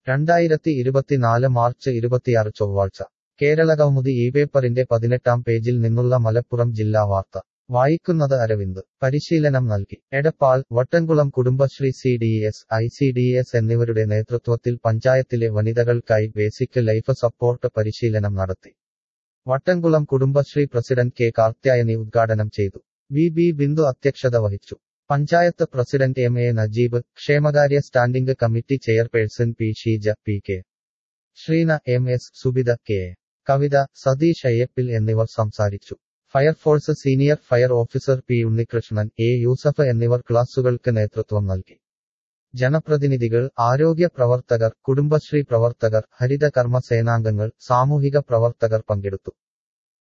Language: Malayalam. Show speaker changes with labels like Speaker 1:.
Speaker 1: രണ്ടായിരത്തി ഇരുപത്തിനാല് മാർച്ച് ഇരുപത്തിയാറ് ചൊവ്വാഴ്ച കേരള കൗമുദി ഈ പേപ്പറിന്റെ പതിനെട്ടാം പേജിൽ നിന്നുള്ള മലപ്പുറം ജില്ലാ വാർത്ത വായിക്കുന്നത് അരവിന്ദ് പരിശീലനം നൽകി Edappal Vattamkulam Kudumbashree C D S I C D S എന്നിവരുടെ നേതൃത്വത്തിൽ പഞ്ചായത്തിലെ വനിതകൾക്കായി ബേസിക് ലൈഫ് സപ്പോർട്ട് പരിശീലനം നടത്തി വട്ടംകുളം കുടുംബശ്രീ പ്രസിഡന്റ് കെ കാർത്യായനി ഉദ്ഘാടനം ചെയ്തു വി ബി ബിന്ദു അധ്യക്ഷത വഹിച്ചു panchayat president M A Najeeb ക്ഷേമകാര്യ standing committee chairperson P Sheeja P K Sreena M S Subitha K A. Kavitha Satheesh അയ്യപ്പിൽ എന്നിവർ സംസാരിച്ചു fire force senior fire officer P Unnikrishnan A Yusuf എന്നിവർ ക്ലാസുകൾക്ക് നേതൃത്വം നൽകി ജനപ്രതിനിധികൾ ആരോഗ്യ പ്രവർത്തകർ കുടുംബശ്രീ പ്രവർത്തകർ ഹരിത കർമ്മ സേനാംഗങ്ങൾ സാമൂഹിക പ്രവർത്തകർ പങ്കെടുത്തു